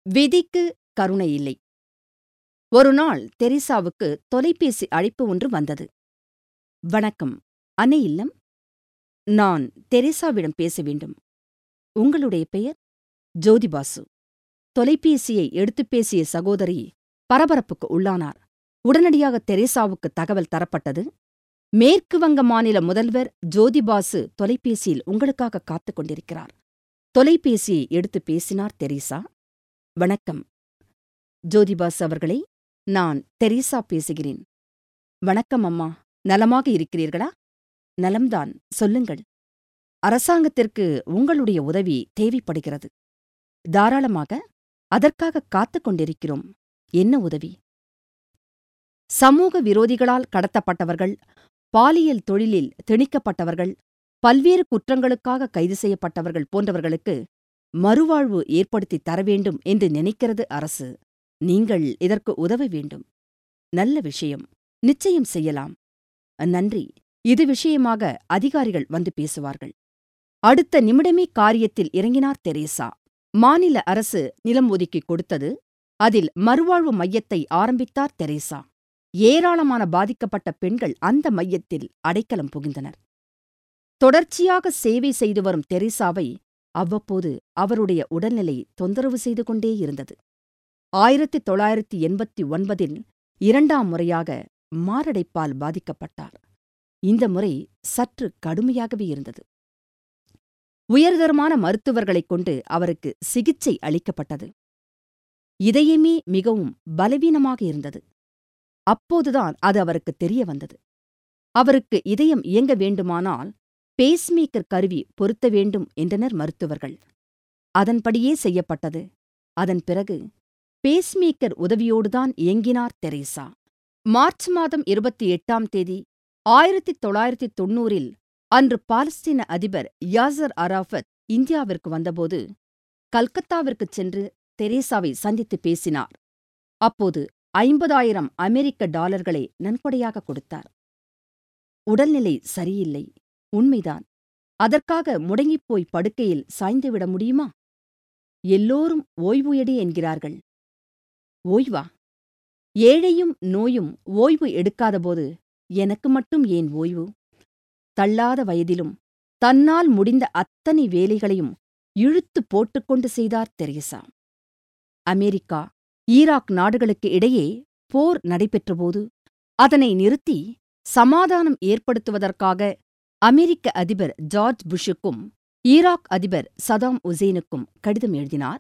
விதிக்கு கருணை இல்லை ஒருநாள் தெரேசாவுக்கு தொலைபேசி அழைப்பு ஒன்று வந்தது வணக்கம் அன்னை இல்லம் நான் தெரேசாவிடம் பேச வேண்டும் உங்களுடைய பெயர் ஜோதிபாசு தொலைபேசியை எடுத்துப் பேசிய சகோதரி பரபரப்புக்கு உள்ளானார் உடனடியாக தெரேசாவுக்கு தகவல் தரப்பட்டது மேற்கு வங்க மாநில முதல்வர் ஜோதிபாசு தொலைபேசியில் உங்களுக்காக காத்துக் கொண்டிருக்கிறார் தொலைபேசியை எடுத்து பேசினார் தெரேசா வணக்கம் ஜோதிபாசு அவர்களே நான் தெரேசா பேசுகிறேன் வணக்கம் அம்மா நலமாக இருக்கிறீர்களா நலம்தான் சொல்லுங்கள் அரசாங்கத்திற்கு உங்களுடைய உதவி தேவைப்படுகிறது தாராளமாக அதற்காக காத்துக் கொண்டிருக்கிறோம் என்ன உதவி சமூக விரோதிகளால் கடத்தப்பட்டவர்கள் பாலியல் தொழிலில் திணிக்கப்பட்டவர்கள் பல்வேறு குற்றங்களுக்காக கைது செய்யப்பட்டவர்கள் போன்றவர்களுக்கு மறுவாழ்வு ஏற்படுத்தி தர வேண்டும் என்று நினைக்கிறது அரசு நீங்கள் இதற்கு உதவ வேண்டும் நல்ல விஷயம் நிச்சயம் செய்யலாம் நன்றி இது விஷயமாக அதிகாரிகள் வந்து பேசுவார்கள் அடுத்த நிமிடமே காரியத்தில் இறங்கினார் தெரேசா மாநில அரசு நிலம் ஒதுக்கி கொடுத்தது அதில் மறுவாழ்வு மையத்தை ஆரம்பித்தார் தெரேசா ஏராளமான பாதிக்கப்பட்ட பெண்கள் அந்த மையத்தில் அடைக்கலம் புகிந்தனர் தொடர்ச்சியாக சேவை செய்து வரும் தெரேசாவை அவ்வப்போது அவருடைய உடல்நிலை தொந்தரவு செய்து கொண்டே இருந்தது ஆயிரத்தி தொள்ளாயிரத்தி எண்பத்தி ஒன்பதில் இரண்டாம் முறையாக மாரடைப்பால் பாதிக்கப்பட்டார் இந்த முறை சற்று கடுமையாகவே இருந்தது உயர்தரமான மருத்துவர்களைக் கொண்டு அவருக்கு சிகிச்சை அளிக்கப்பட்டது இதயமே மிகவும் பலவீனமாக இருந்தது அப்போதுதான் அது அவருக்கு தெரிய வந்தது அவருக்கு இதயம் இயங்க வேண்டுமானால் பேஸ்மேக்கர் கருவி பொருத்த வேண்டும் என்றனர் மருத்துவர்கள் அதன்படியே செய்யப்பட்டது அதன் பிறகு பேஸ்மேக்கர் உதவியோடுதான் இயங்கினார் தெரேசா மார்ச் மாதம் இருபத்தி எட்டாம் தேதி ஆயிரத்தி தொள்ளாயிரத்தி தொன்னூறில் அன்று பாலஸ்தீன அதிபர் யாசர் அராஃபத் இந்தியாவிற்கு வந்தபோது கல்கத்தாவிற்குச் சென்று தெரேசாவை சந்தித்து பேசினார் அப்போது ஐம்பதாயிரம் அமெரிக்க டாலர்களை நன்கொடையாக கொடுத்தார் உடல்நிலை சரியில்லை உண்மைதான் அதற்காக முடங்கிப்போய் படுக்கையில் சாய்ந்துவிட முடியுமா எல்லோரும் ஓய்வு எடு என்கிறார்கள் ஓய்வா ஏழையும் நோயும் ஓய்வு எடுக்காதபோது எனக்கு மட்டும் ஏன் ஓய்வு தள்ளாத வயதிலும் தன்னால் முடிந்த அத்தனை வேலைகளையும் இழுத்து போட்டுக்கொண்டு செய்தார் தெரேசா அமெரிக்கா ஈராக் நாடுகளுக்கு இடையே போர் நடைபெற்றபோது அதனை நிறுத்தி சமாதானம் ஏற்படுத்துவதற்காக அமெரிக்க அதிபர் ஜார்ஜ் புஷுக்கும் ஈராக் அதிபர் சதாம் உசேனுக்கும் கடிதம் எழுதினார்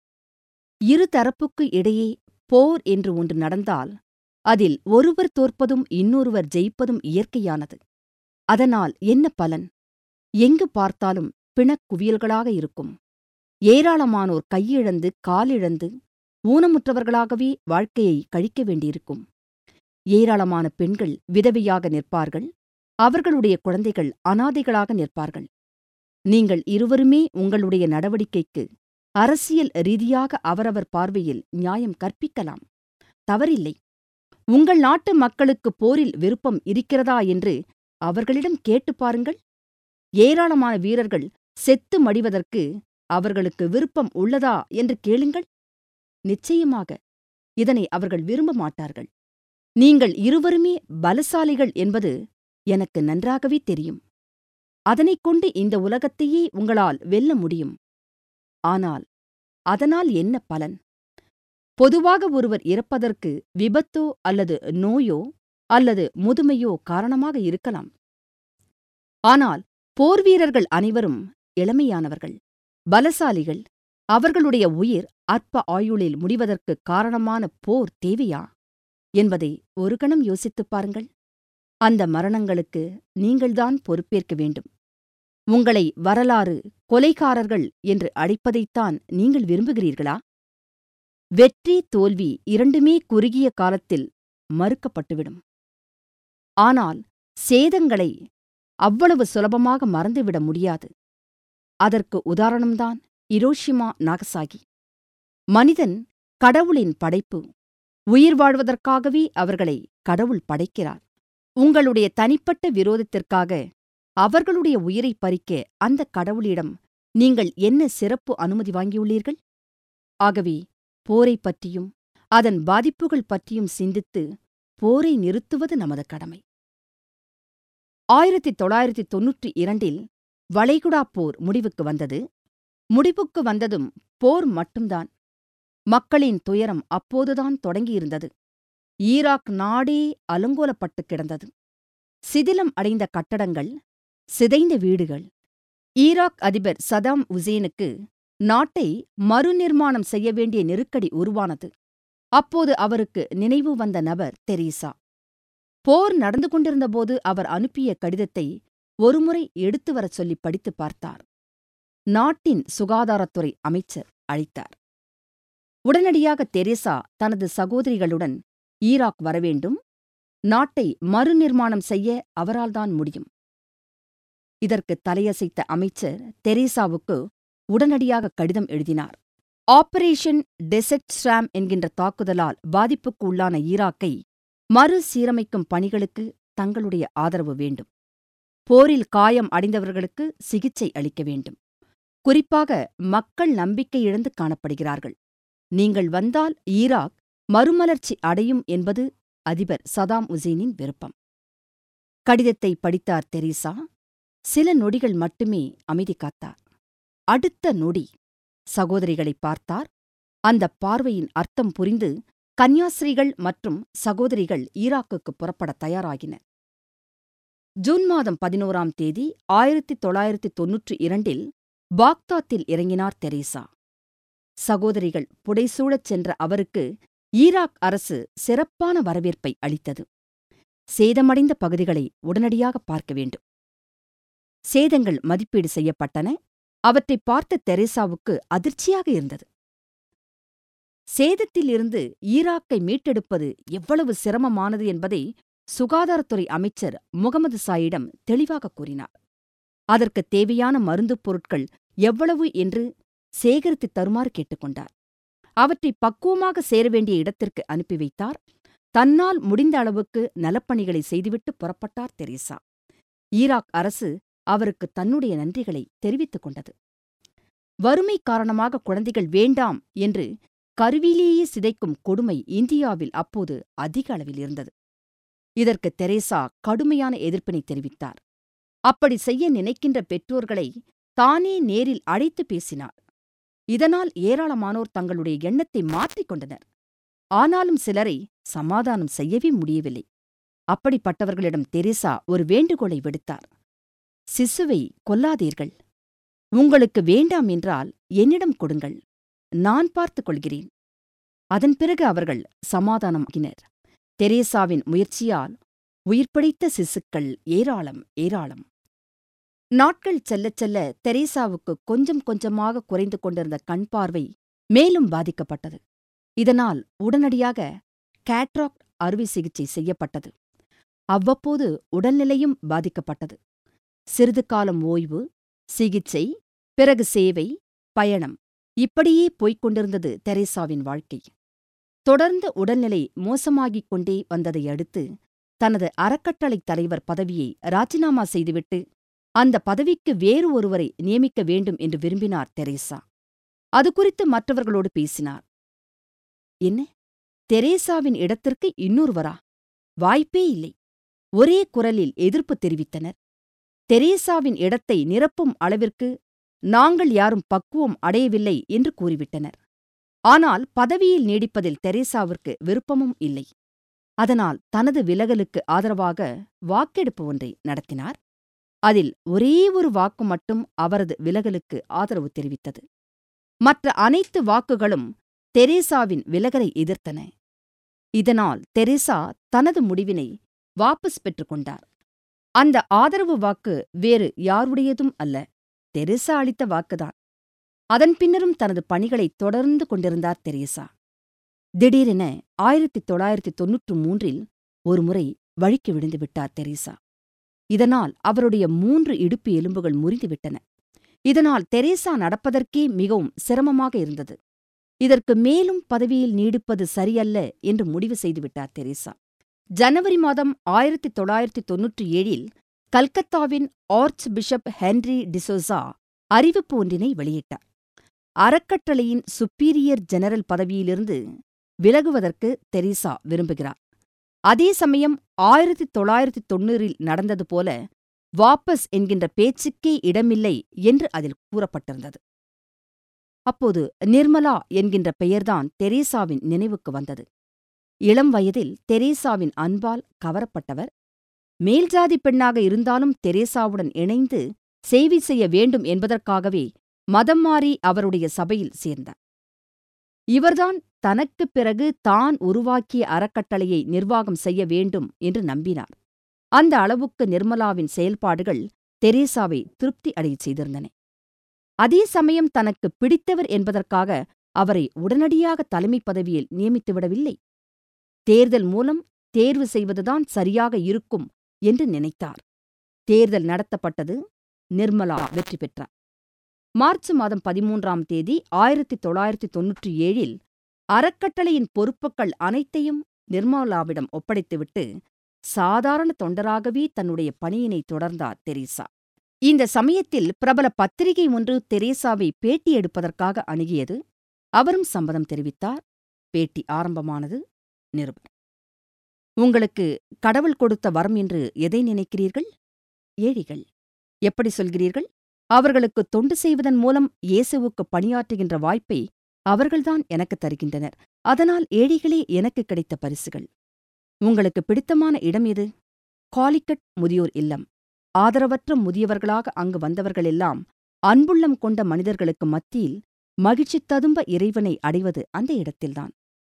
இரு தரப்புக்கு இடையே போர் என்று ஒன்று நடந்தால் அதில் ஒருவர் தோற்பதும் இன்னொருவர் ஜெயிப்பதும் இயற்கையானது அதனால் என்ன பலன் எங்கு பார்த்தாலும் பிணக்குவியல்களாக இருக்கும் ஏராளமானோர் கையிழந்து காலிழந்து ஊனமுற்றவர்களாகவே வாழ்க்கையை கழிக்க வேண்டியிருக்கும் ஏராளமான பெண்கள் விதவையாக நிற்பார்கள் அவர்களுடைய குழந்தைகள் அனாதைகளாக நிற்பார்கள் நீங்கள் இருவருமே உங்களுடைய நடவடிக்கைக்கு அரசியல் ரீதியாக அவரவர் பார்வையில் நியாயம் கற்பிக்கலாம் தவறில்லை உங்கள் நாட்டு மக்களுக்கு போரில் விருப்பம் இருக்கிறதா என்று அவர்களிடம் கேட்டுப் பாருங்கள் ஏராளமான வீரர்கள் செத்து மடிவதற்கு அவர்களுக்கு விருப்பம் உள்ளதா என்று கேளுங்கள் நிச்சயமாக இதனை அவர்கள் விரும்ப மாட்டார்கள் நீங்கள் இருவருமே பலசாலிகள் என்பது எனக்கு நன்றாகவே தெரியும் அதனைக் கொண்டு இந்த உலகத்தையே உங்களால் வெல்ல முடியும் ஆனால் அதனால் என்ன பலன் பொதுவாக ஒருவர் இறப்பதற்கு விபத்தோ அல்லது நோயோ அல்லது முதுமையோ காரணமாக இருக்கலாம் ஆனால் போர்வீரர்கள் அனைவரும் இளமையானவர்கள் பலசாலிகள் அவர்களுடைய உயிர் அற்ப ஆயுளில் முடிவதற்கு காரணமான போர் தேவையா என்பதை ஒரு கணம் யோசித்துப் பாருங்கள் அந்த மரணங்களுக்கு நீங்கள்தான் பொறுப்பேற்க வேண்டும் உங்களை வரலாறு கொலைகாரர்கள் என்று அழைப்பதைத்தான் நீங்கள் விரும்புகிறீர்களா வெற்றி தோல்வி இரண்டுமே குறுகிய காலத்தில் மறுக்கப்பட்டுவிடும் ஆனால் சேதங்களை அவ்வளவு சுலபமாக மறந்துவிட முடியாது அதற்கு உதாரணம்தான் இரோஷிமா நாகசாகி மனிதன் கடவுளின் படைப்பு உயிர் வாழ்வதற்காகவே அவர்களை கடவுள் படைக்கிறார் உங்களுடைய தனிப்பட்ட விரோதத்திற்காக அவர்களுடைய உயிரைப் பறிக்க அந்த கடவுளிடம் நீங்கள் என்ன சிறப்பு அனுமதி வாங்கியுள்ளீர்கள் ஆகவே போரைப் பற்றியும் அதன் பாதிப்புகள் பற்றியும் சிந்தித்து போரை நிறுத்துவது நமது கடமை ஆயிரத்தி தொள்ளாயிரத்தி தொன்னூற்றி இரண்டில் வளைகுடாப் போர் முடிவுக்கு வந்தது முடிவுக்கு வந்ததும் போர் மட்டும்தான் மக்களின் துயரம் அப்போதுதான் தொடங்கியிருந்தது ஈராக் நாடே அலங்கோலப்பட்டுக் கிடந்தது சிதிலம் அடைந்த கட்டடங்கள் சிதைந்த வீடுகள் ஈராக் அதிபர் சதாம் உசேனுக்கு நாட்டை மறுநிர்மாணம் செய்ய வேண்டிய நெருக்கடி உருவானது அப்போது அவருக்கு நினைவு வந்த நபர் தெரீசா போர் நடந்து கொண்டிருந்தபோது அவர் அனுப்பிய கடிதத்தை ஒருமுறை எடுத்து வரச் சொல்லி படித்துப் பார்த்தார் நாட்டின் சுகாதாரத்துறை அமைச்சர் அழைத்தார் உடனடியாக தெரேசா தனது சகோதரிகளுடன் ஈராக் வரவேண்டும் நாட்டை மறுநிர்மாணம் செய்ய அவரால்தான் முடியும் இதற்கு தலையசைத்த அமைச்சர் தெரேசாவுக்கு உடனடியாக கடிதம் எழுதினார் ஆபரேஷன் டெசெர்ட் ஸ்ராம் என்கின்ற தாக்குதலால் பாதிப்புக்கு உள்ளான ஈராக்கை மறுசீரமைக்கும் பணிகளுக்கு தங்களுடைய ஆதரவு வேண்டும் போரில் காயம் அடைந்தவர்களுக்கு சிகிச்சை அளிக்க வேண்டும் குறிப்பாக மக்கள் நம்பிக்கை இழந்து காணப்படுகிறார்கள் நீங்கள் வந்தால் ஈராக் மறுமலர்ச்சி அடையும் என்பது அதிபர் சதாம் உசேனின் விருப்பம் கடிதத்தை படித்தார் தெரீசா சில நொடிகள் மட்டுமே அமைதி காத்தார் அடுத்த நொடி சகோதரிகளை பார்த்தார் அந்த பார்வையின் அர்த்தம் புரிந்து கன்னியாஸ்திரிகள் மற்றும் சகோதரிகள் ஈராக்குக்கு புறப்பட தயாராகினர் ஜூன் மாதம் பதினோராம் தேதி ஆயிரத்தி தொள்ளாயிரத்தி தொன்னூற்றி இரண்டில் பாக்தாத்தில் இறங்கினார் தெரேசா சகோதரிகள் புடைசூழச் சென்ற அவருக்கு ஈராக் அரசு சிறப்பான வரவேற்பை அளித்தது சேதமடைந்த பகுதிகளை உடனடியாக பார்க்க வேண்டும் சேதங்கள் மதிப்பீடு செய்யப்பட்டன அவற்றை பார்த்த தெரேசாவுக்கு அதிர்ச்சியாக இருந்தது சேதத்திலிருந்து ஈராக்கை மீட்டெடுப்பது எவ்வளவு சிரமமானது என்பதை சுகாதாரத்துறை அமைச்சர் முகமது சாயிடம் தெளிவாக கூறினார் அதற்கு தேவையான மருந்துப் பொருட்கள் எவ்வளவு என்று சேகரித்து தருமாறு கேட்டுக்கொண்டார் அவற்றை பக்குவமாக சேர வேண்டிய இடத்திற்கு அனுப்பி வைத்தார் தன்னால் முடிந்த அளவுக்கு நலப்பணிகளை செய்துவிட்டு புறப்பட்டார் தெரேசா ஈராக் அரசு அவருக்கு தன்னுடைய நன்றிகளை தெரிவித்துக் கொண்டது வறுமை காரணமாக குழந்தைகள் வேண்டாம் என்று கருவிலேயே சிதைக்கும் கொடுமை இந்தியாவில் அப்போது அதிக அளவில் இருந்தது இதற்கு தெரேசா கடுமையான எதிர்ப்பினை தெரிவித்தார் அப்படி செய்ய நினைக்கின்ற பெற்றோர்களை தானே நேரில் அழைத்து பேசினார் இதனால் ஏராளமானோர் தங்களுடைய எண்ணத்தை மாற்றிக் கொண்டனர் ஆனாலும் சிலரை சமாதானம் செய்யவே முடியவில்லை அப்படிப்பட்டவர்களிடம் தெரேசா ஒரு வேண்டுகோளை விடுத்தார் சிசுவை கொல்லாதீர்கள் உங்களுக்கு வேண்டாம் என்றால் என்னிடம் கொடுங்கள் நான் பார்த்துக் கொள்கிறேன் அதன் பிறகு அவர்கள் சமாதானமாகினர் தெரேசாவின் முயற்சியால் உயிர்ப்பிழைத்த சிசுக்கள் ஏராளம் ஏராளம் நாட்கள் செல்லச் செல்ல தெரேசாவுக்கு கொஞ்சம் கொஞ்சமாக குறைந்து கொண்டிருந்த கண் பார்வை மேலும் பாதிக்கப்பட்டது இதனால் உடனடியாக கேட்ராக்ட் அறுவை சிகிச்சை செய்யப்பட்டது அவ்வப்போது உடல்நிலையும் பாதிக்கப்பட்டது சிறிது காலம் ஓய்வு சிகிச்சை பிறகு சேவை பயணம் இப்படியே போய்க் கொண்டிருந்தது தெரேசாவின் வாழ்க்கை தொடர்ந்து உடல்நிலை மோசமாகிக் கொண்டே வந்ததை அடுத்து தனது அறக்கட்டளைத் தலைவர் பதவியை ராஜினாமா செய்துவிட்டு அந்த பதவிக்கு வேறு ஒருவரை நியமிக்க வேண்டும் என்று விரும்பினார் தெரேசா அது குறித்து மற்றவர்களோடு பேசினார் என்ன தெரேசாவின் இடத்திற்கு இன்னொருவரா வாய்ப்பே இல்லை ஒரே குரலில் எதிர்ப்பு தெரிவித்தனர் தெரேசாவின் இடத்தை நிரப்பும் அளவிற்கு நாங்கள் யாரும் பக்குவம் அடையவில்லை என்று கூறிவிட்டனர் ஆனால் பதவியில் நீடிப்பதில் தெரேசாவிற்கு விருப்பமும் இல்லை அதனால் தனது விலகலுக்கு ஆதரவாக வாக்கெடுப்பு ஒன்றை நடத்தினார் அதில் ஒரே ஒரு வாக்கு மட்டும் அவரது விலகலுக்கு ஆதரவு தெரிவித்தது மற்ற அனைத்து வாக்குகளும் தெரேசாவின் விலகலை எதிர்த்தன இதனால் தெரேசா தனது முடிவினை வாபஸ் பெற்றுக்கொண்டார் அந்த ஆதரவு வாக்கு வேறு யாருடையதும் அல்ல தெரேசா அளித்த வாக்குதான் அதன் பின்னரும் தனது பணிகளை தொடர்ந்து கொண்டிருந்தார் தெரேசா திடீரென ஆயிரத்தி தொள்ளாயிரத்தி தொன்னூற்று மூன்றில் ஒருமுறை வழிக்கு விழுந்து விட்டார் தெரேசா இதனால் அவருடைய மூன்று இடுப்பு எலும்புகள் முறிந்துவிட்டன இதனால் தெரேசா நடப்பதற்கே மிகவும் சிரமமாக இருந்தது இதற்கு மேலும் பதவியில் நீடிப்பது சரியல்ல என்று முடிவு செய்துவிட்டார் தெரேசா ஜனவரி மாதம் ஆயிரத்தி தொள்ளாயிரத்தி தொன்னூற்றி ஏழில் கல்கத்தாவின் ஆர்ச் பிஷப் ஹென்றி டிசோசா அறிவிப்பு ஒன்றினை வெளியிட்டார் அறக்கட்டளையின் சுப்பீரியர் ஜெனரல் பதவியிலிருந்து விலகுவதற்கு தெரீசா விரும்புகிறார் அதே சமயம் ஆயிரத்தி தொள்ளாயிரத்தி தொண்ணூறில் நடந்தது போல வாபஸ் என்கின்ற பேச்சுக்கே இடமில்லை என்று அதில் கூறப்பட்டிருந்தது அப்போது நிர்மலா என்கின்ற பெயர்தான் தெரேசாவின் நினைவுக்கு வந்தது இளம் வயதில் தெரேசாவின் அன்பால் கவரப்பட்டவர் மேல்ஜாதி பெண்ணாக இருந்தாலும் தெரேசாவுடன் இணைந்து சேவை செய்ய வேண்டும் என்பதற்காகவே மதம் மாறி அவருடைய சபையில் சேர்ந்தார் இவர்தான் தனக்குப் பிறகு தான் உருவாக்கிய அறக்கட்டளையை நிர்வாகம் செய்ய வேண்டும் என்று நம்பினார் அந்த அளவுக்கு நிர்மலாவின் செயல்பாடுகள் தெரேசாவை திருப்தி அடையச் செய்திருந்தன அதே சமயம் தனக்கு பிடித்தவர் என்பதற்காக அவரை உடனடியாக தலைமைப் பதவியில் நியமித்துவிடவில்லை தேர்தல் மூலம் தேர்வு செய்வதுதான் சரியாக இருக்கும் என்று நினைத்தார் தேர்தல் நடத்தப்பட்டது நிர்மலா வெற்றி பெற்றார் மார்ச் மாதம் பதிமூன்றாம் தேதி ஆயிரத்தி தொள்ளாயிரத்தி தொன்னூற்றி ஏழில் அறக்கட்டளையின் பொறுப்புகள் அனைத்தையும் நிர்மலாவிடம் ஒப்படைத்துவிட்டு சாதாரண தொண்டராகவே தன்னுடைய பணியினை தொடர்ந்தார் தெரேசா இந்த சமயத்தில் பிரபல பத்திரிகை ஒன்று தெரேசாவை பேட்டி எடுப்பதற்காக அணுகியது அவரும் சம்மதம் தெரிவித்தார் பேட்டி ஆரம்பமானது நிருபர் உங்களுக்கு கடவுள் கொடுத்த வரம் என்று எதை நினைக்கிறீர்கள் ஏழைகள் எப்படி சொல்கிறீர்கள் அவர்களுக்கு தொண்டு செய்வதன் மூலம் இயேசுவுக்கு பணியாற்றுகின்ற வாய்ப்பை அவர்கள்தான் எனக்கு தருகின்றனர் அதனால் ஏழைகளே எனக்கு கிடைத்த பரிசுகள் உங்களுக்கு பிடித்தமான இடம் எது காலிக்கட் முதியோர் இல்லம் ஆதரவற்ற முதியவர்களாக அங்கு வந்தவர்களெல்லாம் அன்புள்ளம் கொண்ட மனிதர்களுக்கு மத்தியில் மகிழ்ச்சி ததும்ப இறைவனை அடைவது அந்த இடத்தில்தான்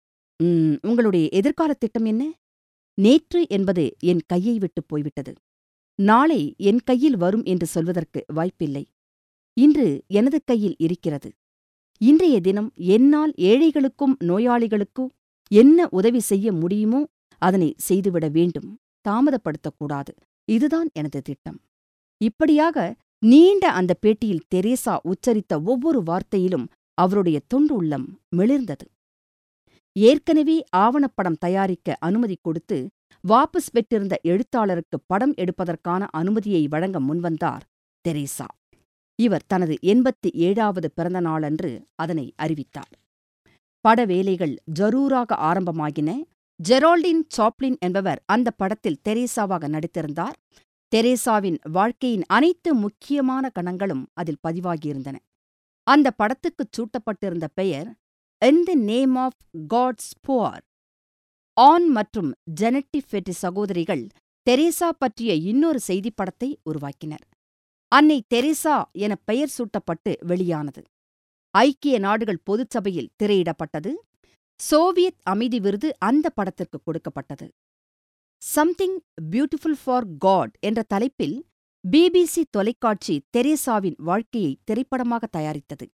உம் உங்களுடைய எதிர்கால திட்டம் என்ன நேற்று என்பது என் கையை விட்டு போய்விட்டது நாளை என் கையில் வரும் என்று சொல்வதற்கு வாய்ப்பில்லை இன்று எனது கையில் இருக்கிறது இன்றைய தினம் என்னால் ஏழைகளுக்கும் நோயாளிகளுக்கும் என்ன உதவி செய்ய முடியுமோ அதனை செய்துவிட வேண்டும் தாமதப்படுத்தக்கூடாது இதுதான் எனது திட்டம் இப்படியாக நீண்ட அந்த பேட்டியில் தெரேசா உச்சரித்த ஒவ்வொரு வார்த்தையிலும் அவருடைய தொண்டு உள்ளம் மிளிர்ந்தது ஏற்கனவே ஆவணப்படம் தயாரிக்க அனுமதி கொடுத்து வாபஸ் பெற்றிருந்த எழுத்தாளருக்கு படம் எடுப்பதற்கான அனுமதியை வழங்க முன்வந்தார் தெரேசா இவர் தனது எண்பத்தி ஏழாவது பிறந்த நாளன்று அதனை அறிவித்தார் பட வேலைகள் ஜரூராக ஆரம்பமாகின ஜெரால்டின் சாப்ளின் என்பவர் அந்த படத்தில் தெரேசாவாக நடித்திருந்தார் தெரேசாவின் வாழ்க்கையின் அனைத்து முக்கியமான கணங்களும் அதில் பதிவாகியிருந்தன அந்த படத்துக்குச் சூட்டப்பட்டிருந்த பெயர் in the name of God's poor Ann மற்றும் ஜெனட்டி ஃபெட்டி சகோதரிகள் தெரேசா பற்றிய இன்னொரு செய்திப்படத்தை உருவாக்கினர் அன்னை தெரேசா என பெயர் சூட்டப்பட்டு வெளியானது ஐக்கிய நாடுகள் பொதுச்சபையில் திரையிடப்பட்டது சோவியத் அமைதி விருது அந்த படத்திற்கு கொடுக்கப்பட்டது சம்திங் பியூட்டிஃபுல் ஃபார் காட் என்ற தலைப்பில் பிபிசி தொலைக்காட்சி தெரேசாவின் வாழ்க்கையை திரைப்படமாக தயாரித்தது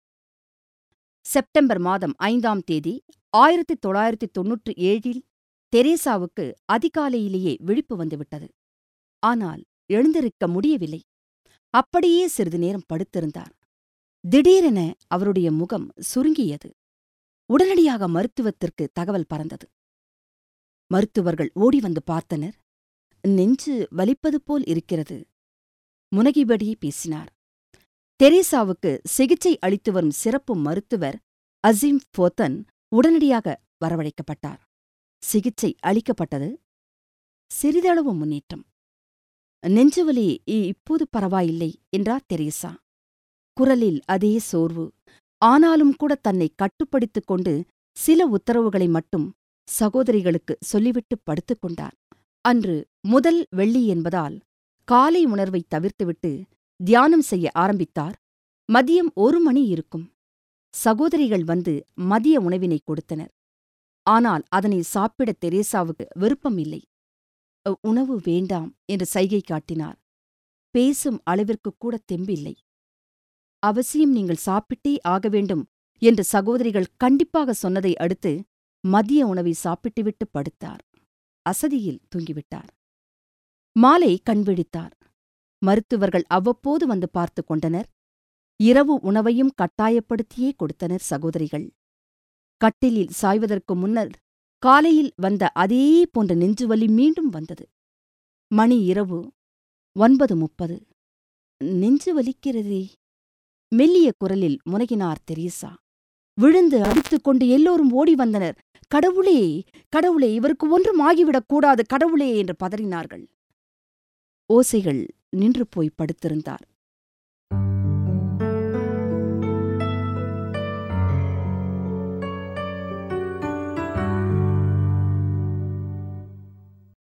செப்டம்பர் மாதம் ஐந்தாம் தேதி ஆயிரத்தி தொள்ளாயிரத்தி தொன்னூற்றி ஏழில் தெரேசாவுக்கு அதிகாலையிலேயே விழிப்பு வந்துவிட்டது ஆனால் எழுந்திருக்க முடியவில்லை அப்படியே சிறிது நேரம் படுத்திருந்தார் திடீரென அவருடைய முகம் சுருங்கியது உடனடியாக மருத்துவத்திற்கு தகவல் பறந்தது மருத்துவர்கள் ஓடி வந்து பார்த்தனர் நெஞ்சு வலிப்பது போல் இருக்கிறது முனகிபடியே பேசினார் தெரேசாவுக்கு சிகிச்சை அளித்து வரும் சிறப்பு மருத்துவர் அசீம் போத்தன் உடனடியாக வரவழைக்கப்பட்டார் சிகிச்சை அளிக்கப்பட்டது சிறிதளவு முன்னேற்றம் நெஞ்சுவலி இப்போது பரவாயில்லை என்றார் தெரேசா குரலில் அதே சோர்வு ஆனாலும் கூட தன்னை கட்டுப்படுத்திக் கொண்டு சில உத்தரவுகளை மட்டும் சகோதரிகளுக்கு சொல்லிவிட்டு படுத்துக் கொண்டார் அன்று முதல் வெள்ளி என்பதால் காலை உணர்வை தவிர்த்துவிட்டு தியானம் செய்ய ஆரம்பித்தார் மதியம் ஒரு மணி இருக்கும் சகோதரிகள் வந்து மதிய உணவினை கொடுத்தனர் ஆனால் அதனை சாப்பிட தெரேசாவுக்கு விருப்பம் இல்லை உணவு வேண்டாம் என்று சைகை காட்டினார் பேசும் அளவிற்கு கூட தெம்பில்லை அவசியம் நீங்கள் சாப்பிட்டே ஆக வேண்டும் என்று சகோதரிகள் கண்டிப்பாக சொன்னதை அடுத்து மதிய உணவை சாப்பிட்டுவிட்டு படுத்தார் அசதியில் தூங்கிவிட்டார் மாலை கண்விழித்தார் மருத்துவர்கள் அவ்வப்போது வந்து பார்த்து கொண்டனர் இரவு உணவையும் கட்டாயப்படுத்தியே கொடுத்தனர் சகோதரிகள் கட்டிலில் சாய்வதற்கு முன்னர் காலையில் வந்த அதே போன்ற நெஞ்சுவலி மீண்டும் வந்தது மணி இரவு ஒன்பது முப்பது நெஞ்சு வலிக்கிறதே மெல்லிய குரலில் முனகினார் தெரீசா விழுந்து அடித்துக்கொண்டு எல்லோரும் ஓடி வந்தனர் கடவுளே கடவுளே இவருக்கு ஒன்றும் ஆகிவிடக் கூடாது கடவுளே என்று பதறினார்கள் ஓசைகள் நின்று போய் படுத்திருந்தார்